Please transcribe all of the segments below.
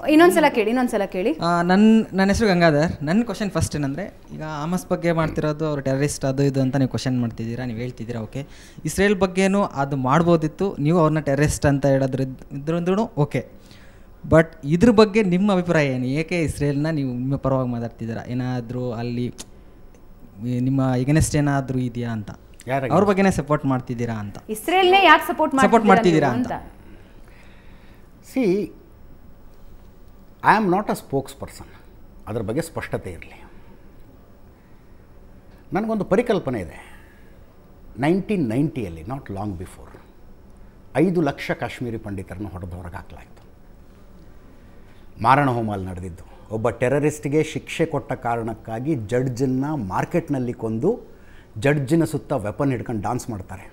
ಇನ್ನೊಂದ್ಸಲ ಕೇಳಿ ಇನ್ನೊಂದ್ಸಲ ಕೇಳಿ ನನ್ನ ನನ್ನ ಹೆಸರು ಗಂಗಾಧರ್ ನನ್ನ ಕ್ವಶನ್ ಫಸ್ಟ್ ಏನಂದರೆ ಈಗ ಆಮಸ್ ಬಗ್ಗೆ ಮಾಡ್ತಿರೋದು ಅವ್ರು ಟೆರರಿಸ್ಟ್ ಅದು ಇದು ಅಂತ ನೀವು ಕ್ವಶನ್ ಮಾಡ್ತಿದ್ದೀರಾ ನೀವು ಹೇಳ್ತಿದ್ದೀರಾ ಓಕೆ ಇಸ್ರೇಲ್ ಬಗ್ಗೆನೂ ಅದು ಮಾಡ್ಬೋದಿತ್ತು ನೀವು ಅವ್ರನ್ನ ಟೆರರಿಸ್ಟ್ ಅಂತ ಹೇಳೋದ್ರ ಇದ್ರೂ ಓಕೆ ಬಟ್ ಇದ್ರ ಬಗ್ಗೆ ನಿಮ್ಮ ಅಭಿಪ್ರಾಯ ಏನು ಏಕೆ ಇಸ್ರೇಲ್ನ ನೀವು ನಿಮ್ಮ ಪರವಾಗಿ ಮಾತಾಡ್ತಿದ್ದೀರಾ ಏನಾದರೂ ಅಲ್ಲಿ ಈ ನಿಮ್ಮ ಎಗನೆಸ್ಟ್ ಏನಾದರೂ ಇದೆಯಾ ಅಂತ ಯಾರ ಅವ್ರ ಬಗ್ಗೆನೇ ಸಪೋರ್ಟ್ ಮಾಡ್ತಿದ್ದೀರಾ ಅಂತ ಇಸ್ರೇಲ್ನೇ ಯಾಕೆ ಸಪೋರ್ಟ್ Support ಮಾಡ್ತಿದ್ದೀರಾ ಅಂತ see I am not a spokesperson ಅದ್ರ ಬಗ್ಗೆ ಸ್ಪಷ್ಟತೆ ಇರಲಿ ನನಗೊಂದು ಪರಿಕಲ್ಪನೆ ಇದೆ ನೈನ್ಟೀನ್ ನೈಂಟಿಯಲ್ಲಿ ನಾಟ್ ಲಾಂಗ್ ಬಿಫೋರ್ ಐದು ಲಕ್ಷ ಕಾಶ್ಮೀರಿ ಪಂಡಿತರನ್ನು ಹೊಡೆದು ಹೊರಗೆ ಹಾಕಲಾಯಿತು ಮಾರಣ ಹೋಮಲ್ಲಿ ನಡೆದಿದ್ದು ಒಬ್ಬ ಟೆರರಿಸ್ಟ್ಗೆ ಶಿಕ್ಷೆ ಕೊಟ್ಟ ಕಾರಣಕ್ಕಾಗಿ ಜಡ್ಜನ್ನು ಮಾರ್ಕೆಟ್ನಲ್ಲಿ ಕೊಂದು ಜಡ್ಜಿನ ಸುತ್ತ ವೆಪನ್ ಹಿಡ್ಕೊಂಡು ಡಾನ್ಸ್ ಮಾಡ್ತಾರೆ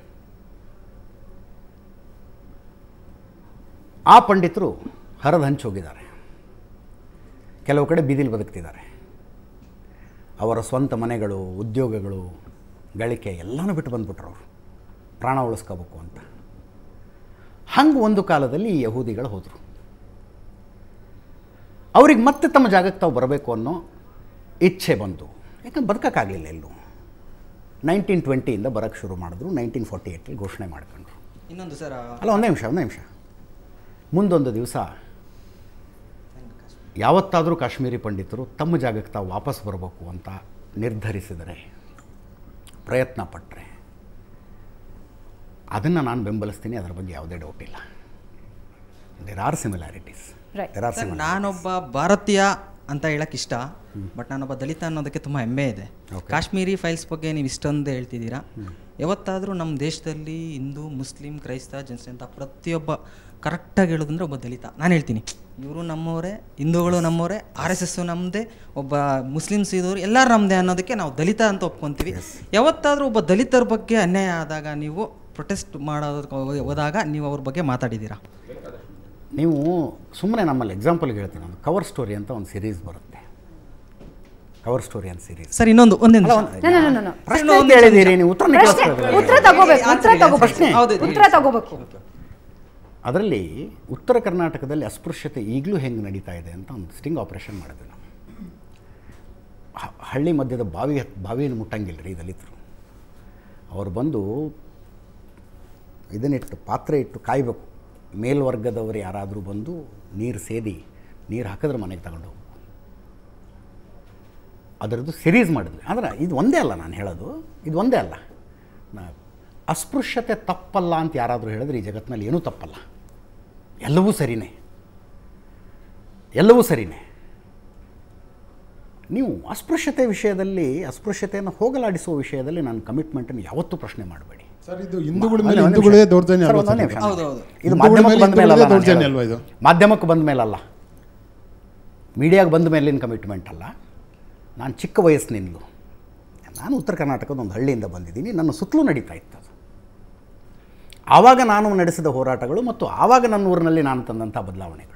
ಆ ಪಂಡಿತರು ಹರಿದು ಹಂಚಿ ಹೋಗಿದ್ದಾರೆ ಕೆಲವು ಕಡೆ ಬೀದಿಲಿ ಬದುಕ್ತಿದ್ದಾರೆ ಅವರ ಸ್ವಂತ ಮನೆಗಳು ಉದ್ಯೋಗಗಳು ಗಳಿಕೆ ಎಲ್ಲನೂ ಬಿಟ್ಟು ಬಂದ್ಬಿಟ್ರು ಅವರು ಪ್ರಾಣ ಉಳಿಸ್ಕೋಬೇಕು ಅಂತ ಹಂಗೆ ಒಂದು ಕಾಲದಲ್ಲಿ ಈ ಯಹೂದಿಗಳು ಹೋದರು ಅವ್ರಿಗೆ ಮತ್ತೆ ತಮ್ಮ ಜಾಗಕ್ಕೆ ತಾವು ಬರಬೇಕು ಅನ್ನೋ ಇಚ್ಛೆ ಬಂತು ಯಾಕಂದ್ರೆ ಬದುಕೋಕ್ಕಾಗಲಿಲ್ಲ ಎಲ್ಲೂ ನೈನ್ಟೀನ್ ಟ್ವೆಂಟಿಯಿಂದ ಬರೋಕ್ಕೆ ಶುರು ಮಾಡಿದ್ರು ನೈನ್ಟೀನ್ ಫಾರ್ಟಿ ಏಯ್ಟಲ್ಲಿ ಘೋಷಣೆ ಮಾಡ್ಕೊಂಡ್ರು ಇನ್ನೊಂದು ಸರ್ ಅಲ್ಲ ಒಂದೇ ನಿಮಿಷ ಒಂದೇ ನಿಮಿಷ ಮುಂದೊಂದು ದಿವಸ ಯಾವತ್ತಾದರೂ ಕಾಶ್ಮೀರಿ ಪಂಡಿತರು ತಮ್ಮ ಜಾಗಕ್ಕೆ ತಾವು ವಾಪಸ್ ಬರಬೇಕು ಅಂತ ನಿರ್ಧರಿಸಿದರೆ ಪ್ರಯತ್ನ ಪಟ್ಟರೆ ಅದನ್ನು ನಾನು ಬೆಂಬಲಿಸ್ತೀನಿ ಅದರ ಬಗ್ಗೆ ಯಾವುದೇ ಡೌಟ್ ಇಲ್ಲ there are similarities Right. There are sir similarities ನಾನೊಬ್ಬ ಭಾರತೀಯ ಅಂತ ಹೇಳಕ್ ಇಷ್ಟ ಬಟ್ ನಾನೊಬ್ಬ ದಲಿತ ಅನ್ನೋದಕ್ಕೆ ತುಂಬ ಹೆಮ್ಮೆ ಇದೆ Okay. ಕಾಶ್ಮೀರಿ ಫೈಲ್ಸ್ ಬಗ್ಗೆ ನೀವು ಇಷ್ಟೊಂದು ಹೇಳ್ತಿದ್ದೀರಾ ಯಾವತ್ತಾದರೂ ನಮ್ಮ ದೇಶದಲ್ಲಿ ಹಿಂದೂ ಮುಸ್ಲಿಂ ಕ್ರೈಸ್ತ ಜನತೆ ಅಂತ ಪ್ರತಿಯೊಬ್ಬ ಕರೆಕ್ಟಾಗಿ ಹೇಳೋದಂದ್ರೆ ಒಬ್ಬ ದಲಿತ ನಾನು ಹೇಳ್ತೀನಿ ಇವರು ನಮ್ಮವರೇ ಹಿಂದೂಗಳು ನಮ್ಮವರೇ ಆರ್ ಎಸ್ ಎಸ್ಸು ನಮ್ಮದೇ ಒಬ್ಬ ಮುಸ್ಲಿಮ್ಸ್ ಇದ್ದವರು ಎಲ್ಲರೂ ನಮ್ಮದೇ ಅನ್ನೋದಕ್ಕೆ ನಾವು ದಲಿತ ಅಂತ ಒಪ್ಕೊತೀವಿ ಯಾವತ್ತಾದರೂ ಒಬ್ಬ ದಲಿತರ ಬಗ್ಗೆ ಅನ್ಯಾಯ ಆದಾಗ ನೀವು ಪ್ರೊಟೆಸ್ಟ್ ಮಾಡೋದಕ್ಕೆ ಹೋದಾಗ ನೀವು ಅವ್ರ ಬಗ್ಗೆ ಮಾತಾಡಿದ್ದೀರಾ ನೀವು ಸುಮ್ಮನೆ ನಮ್ಮಲ್ಲಿ ಎಕ್ಸಾಂಪಲ್ಗೆ ಹೇಳ್ತೀನಿ ಒಂದು ಕವರ್ ಸ್ಟೋರಿ ಅಂತ ಒಂದು ಸಿರೀಸ್ ಬರುತ್ತೆ ಕವರ್ ಸ್ಟೋರಿ ಅಂತ ಸಿರೀಸ್ ಸರ್ ಇನ್ನೊಂದು ಒಂದೇ ನಿಮಿಷ. No, no, no, no, no. ಪ್ರಶ್ನೆ ಕೇಳಿದ್ದೀರಿ ನೀವು ಉತ್ತರ ಪ್ರಶ್ನೆ ಉತ್ತರ ತಗೋಬೇಕು ಉತ್ತರ ತಗೋಬೇಕು ಹೌದು, ಇದು ಉತ್ತರ ತಗೋಬೇಕು ಅದರಲ್ಲಿ ಉತ್ತರ ಕರ್ನಾಟಕದಲ್ಲಿ ಅಸ್ಪೃಶ್ಯತೆ ಈಗಲೂ ಹೆಂಗೆ ನಡೀತಾ ಇದೆ ಅಂತ ಒಂದು ಸ್ಟಿಂಗ್ ಆಪರೇಷನ್ ಮಾಡಿದ್ವಿ ನಾವು ಹ- ಹಳ್ಳಿ ಮಧ್ಯದ ಬಾವಿ ಹತ್- ಬಾವಿಯನ್ನು ಮುಟ್ಟಂಗಿಲ್ಲ ರೀ ದಲಿತರು ಅವ್ರು ಬಂದು ಇದನ್ನಿಟ್ಟು ಪಾತ್ರೆ ಇಟ್ಟು ಕಾಯಬೇಕು ಮೇಲ್ವರ್ಗದವರು ಯಾರಾದರೂ ಬಂದು ನೀರು ಸೇದಿ ನೀರು ಹಾಕಿದ್ರೆ ಮನೆಗೆ ತಗೊಂಡು ಹೋಗ್ಬೇಕು ಅದರದ್ದು ಸಿರೀಸ್ ಮಾಡಿದ್ವಿ ಅಂದ್ರೆ ಇದು ಒಂದೇ ಅಲ್ಲ ನಾನು ಹೇಳೋದು ಇದು ಒಂದೇ ಅಲ್ಲ ನಾ ಅಸ್ಪೃಶ್ಯತೆ ತಪ್ಪಲ್ಲ ಅಂತ ಯಾರಾದರೂ ಹೇಳಿದ್ರೆ ಈ ಜಗತ್ತಿನಲ್ಲಿ ಏನೂ ತಪ್ಪಲ್ಲ ಎಲ್ಲವೂ ಸರಿನೇ ಎಲ್ಲವೂ ಸರಿನೇ ನೀವು ಅಸ್ಪೃಶ್ಯತೆ ವಿಷಯದಲ್ಲಿ ಅಸ್ಪೃಶ್ಯತೆಯನ್ನು ಹೋಗಲಾಡಿಸುವ ವಿಷಯದಲ್ಲಿ ನನ್ನ ಕಮಿಟ್ಮೆಂಟನ್ನು ಯಾವತ್ತೂ ಪ್ರಶ್ನೆ ಮಾಡಬೇಡಿ ಸರ್ ಇದು ಹಿಂದೂಗಳ ಅಲ್ಲ, ಮೇಲೆ ಒಂದ್ ಹಿಂದೂಗಳೇ ನಿಮಿಷ. ದೌರ್ಜನ್ಯ ಸರ್, ಅಲ್ವಾ ಒಂದ್ ಸರ್ ನಿಮಿಷ. ಹೌದು, ಹೌದು. ಇದು ಹಿಂದೂಗಳ ಮಾಧ್ಯಮಕ್ಕೆ ಮೇಲೆ ಬಂದ ಮೇಲೆ ಹಿಂದೂಗಳೇ ಅಲ್ಲ ನಾನು ದೌರ್ಜನ್ಯ ಹೇಳೋದು. ಅಲ್ವಾ ಇದು? ಮಾಧ್ಯಮಕ್ಕೆ ಬಂದ ಮೇಲಲ್ಲ ಮೀಡಿಯಾಗೆ ಬಂದ ಮೇಲಿನ ಕಮಿಟ್ಮೆಂಟ್ ಅಲ್ಲ ನಾನು ಚಿಕ್ಕ ವಯಸ್ಸಿನಿಂದಲೂ ನಾನು ಉತ್ತರ ಕರ್ನಾಟಕದ ಒಂದು ಹಳ್ಳಿಯಿಂದ ಬಂದಿದ್ದೀನಿ ನನ್ನ ಸುತ್ತಲೂ ನಡೀತಾ ಇತ್ತು ಅದು ಆವಾಗ ನಾನು ನಡೆಸಿದ ಹೋರಾಟಗಳು ಮತ್ತು ಆವಾಗ ನನ್ನ ಊರಿನಲ್ಲಿ ನಾನು ತಂದಂಥ ಬದಲಾವಣೆಗಳು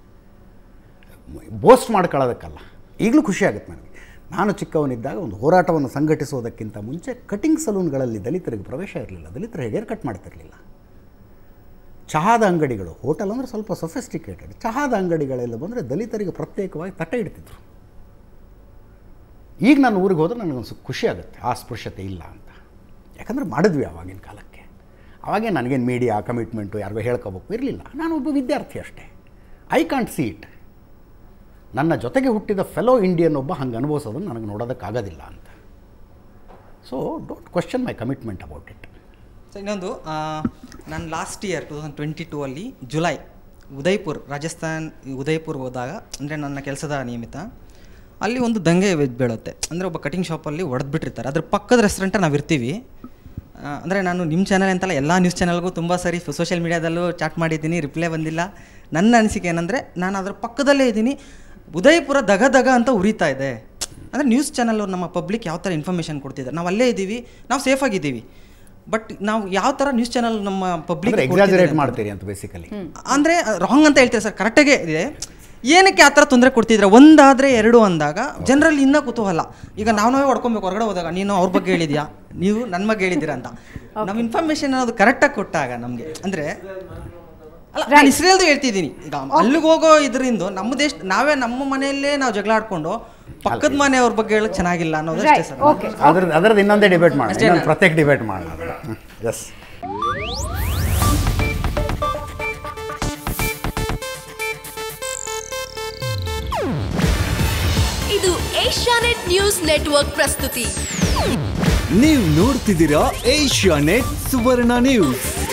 ಬೋಸ್ಟ್ ಮಾಡ್ಕೊಳ್ಳೋದಕ್ಕಲ್ಲ ಈಗಲೂ ಖುಷಿ ಆಗುತ್ತೆ ನನಗೆ ನಾನು ಚಿಕ್ಕವನಿದ್ದಾಗ ಒಂದು ಹೋರಾಟವನ್ನು ಸಂಘಟಿಸೋದಕ್ಕಿಂತ ಮುಂಚೆ ಕಟಿಂಗ್ ಸಲೂನ್ಗಳಲ್ಲಿ ದಲಿತರಿಗೆ ಪ್ರವೇಶ ಇರಲಿಲ್ಲ ದಲಿತರು ಹೇಗೇರ್ ಕಟ್ ಮಾಡ್ತಿರಲಿಲ್ಲ ಚಹಾದ ಅಂಗಡಿಗಳು ಹೋಟೆಲ್ ಅಂದರೆ ಸ್ವಲ್ಪ ಸೊಫಿಸ್ಟಿಕೇಟೆಡ್ ಚಹಾದ ಅಂಗಡಿಗಳೆಲ್ಲ ಬಂದರೆ ದಲಿತರಿಗೆ ಪ್ರತ್ಯೇಕವಾಗಿ ತಟ್ಟೆ ಇಡ್ತಿದ್ರು ಈಗ ನಾನು ಊರಿಗೆ ಹೋದ್ರೆ ನನಗೊಂದು ಸ್ವಲ್ಪ ಖುಷಿ ಆಗುತ್ತೆ ಆ ಸ್ಪೃಶ್ಯತೆ ಇಲ್ಲ ಅಂತ ಯಾಕಂದರೆ ಮಾಡಿದ್ವಿ ಆವಾಗಿನ ಕಾಲಕ್ಕೆ ಅವಾಗೇ ನನಗೇನು ಮೀಡಿಯಾ ಕಮಿಟ್ಮೆಂಟು ಯಾರಿಗೋ ಹೇಳ್ಕೋಬೇಕು ಇರಲಿಲ್ಲ ನಾನು ಒಬ್ಬ ವಿದ್ಯಾರ್ಥಿ ಅಷ್ಟೇ ಐ ಕಾಂಟ್ ಸಿ ಇಟ್ ನನ್ನ ಜೊತೆಗೆ ಹುಟ್ಟಿದ ಫೆಲೋ ಇಂಡಿಯನ್ ಒಬ್ಬ ಹಂಗೆ ಅನುಭವಿಸೋದನ್ನು ನನಗೆ ನೋಡೋದಕ್ಕಾಗೋದಿಲ್ಲ ಅಂತ so don't question my commitment about it so ಇನ್ನೊಂದು ನಾನು last year two thousand twenty two ಅಲ್ಲಿ ಜುಲೈ ಉದಯ್ಪುರ್ ರಾಜಸ್ಥಾನ್ ಉದಯ್ಪುರ್ ಹೋದಾಗ ಅಂದರೆ ನನ್ನ ಕೆಲಸದ ನಿಯಮಿತ ಅಲ್ಲಿ ಒಂದು ದಂಗೆ ವೆಜ್ ಬೀಳುತ್ತೆ ಅಂದರೆ ಒಬ್ಬ ಕಟಿಂಗ್ ಶಾಪಲ್ಲಿ ಹೊಡೆದ್ಬಿಟ್ಟಿರ್ತಾರೆ ಅದ್ರ ಪಕ್ಕದ ರೆಸ್ಟೋರೆಂಟ ನಾವು ಇರ್ತೀವಿ ಅಂದರೆ ನಾನು ನಿಮ್ಮ ಚಾನಲ್ ಅಂತಲ್ಲ ಎಲ್ಲ ನ್ಯೂಸ್ ಚಾನಲ್ಗೂ ತುಂಬ ಸರಿ ಸೋಷಿಯಲ್ ಮೀಡ್ಯಾದಲ್ಲೂ ಚಾಟ್ ಮಾಡಿದ್ದೀನಿ ರಿಪ್ಲೈ ಬಂದಿಲ್ಲ ನನ್ನ ಅನಿಸಿಕೆ ಏನಂದರೆ ನಾನು ಅದರ ಪಕ್ಕದಲ್ಲೇ ಇದ್ದೀನಿ ಉದಯಪುರ ದಗ ದಗ ಅಂತ ಉರಿತಾ ಇದೆ ಅಂದರೆ ನ್ಯೂಸ್ ಚಾನಲ್ ನಮ್ಮ ಪಬ್ಲಿಕ್ ಯಾವ ಥರ ಇನ್ಫಾರ್ಮೇಷನ್ ಕೊಡ್ತಿದ್ದಾರೆ ನಾವು ಅಲ್ಲೇ ಇದ್ದೀವಿ ನಾವು ಸೇಫಾಗಿದ್ದೀವಿ ಬಟ್ ನಾವು ಯಾವ ಥರ ನ್ಯೂಸ್ ಚಾನಲ್ ನಮ್ಮ ಪಬ್ಲಿಕ್ ಎಕ್ಸಾಜರೇಟ್ ಮಾಡ್ತೀರಿ ಅಂತ ಬೇಸಿಕಲಿ ಅಂದರೆ ರಾಂಗ್ ಅಂತ ಹೇಳ್ತೀರಾ ಸರ್ ಕರೆಕ್ಟಾಗೇ ಇದೆ ಏನಕ್ಕೆ ಆ ಥರ ತೊಂದರೆ ಕೊಡ್ತಿದ್ರೆ ಒಂದಾದರೆ ಎರಡು ಅಂದಾಗ ಜನರಲ್ಲಿ ಇನ್ನೂ ಕುತೂಹಲ ಈಗ ನಾವು ನಾವೇ ಹೊಡ್ಕೊಬೇಕು ಹೊರಗಡೆ ಹೋದಾಗ ನೀನು ಅವ್ರ ಬಗ್ಗೆ ಹೇಳಿದ್ಯಾ ನೀವು ನನ್ನ ಬಗ್ಗೆ ಹೇಳಿದ್ದೀರಾ ಅಂತ ನಮ್ಮ ಇನ್ಫಾರ್ಮೇಷನ್ ಅನ್ನೋದು ಕರೆಕ್ಟಾಗಿ ಕೊಟ್ಟಾಗ ನಮಗೆ ಅಂದರೆ ಅಲ್ಲ ನಾನು ಇಸ್ರೇಲ್ದು ಹೇಳ್ತಿದ್ದೀನಿ ಈಗ ಅಲ್ಲಿಗೆ ಹೋಗೋ ಇದರಿಂದ ನಮ್ಮ ದೇಶ ನಾವೇ ನಮ್ಮ ಮನೆಯಲ್ಲೇ ನಾವು ಜಗಳ ಆಡ್ಕೊಂಡು ಪಕ್ಕದ ಮನೆಯವ್ರ ಬಗ್ಗೆ ಹೇಳಕ್ ಚೆನ್ನಾಗಿಲ್ಲ ಅನ್ನೋದು ಅಷ್ಟೇ ರೈಟ್ ಸರ್ ಓಕೆ ಅದ್ರದ್ದು ಅದರದ್ದು ಇನ್ನೊಂದೇ ಡಿಬೇಟ್ ಮಾಡೋಣ ಅಷ್ಟೇ ಇನ್ನೊಂದು ನಾನು- ಪ್ರತ್ಯೇಕ ಡಿಬೇಟ್ ಮಾಡೋಣ ಎಸ್ ಇದು ಏಷ್ಯಾನೆಟ್ ನ್ಯೂಸ್ ನೆಟ್ವರ್ಕ್ ಪ್ರಸ್ತುತಿ ನೀವು ನೋಡ್ತಿದ್ದೀರಾ ಏಷ್ಯಾ ನೆಟ್ ಸುವರ್ಣ ನ್ಯೂಸ್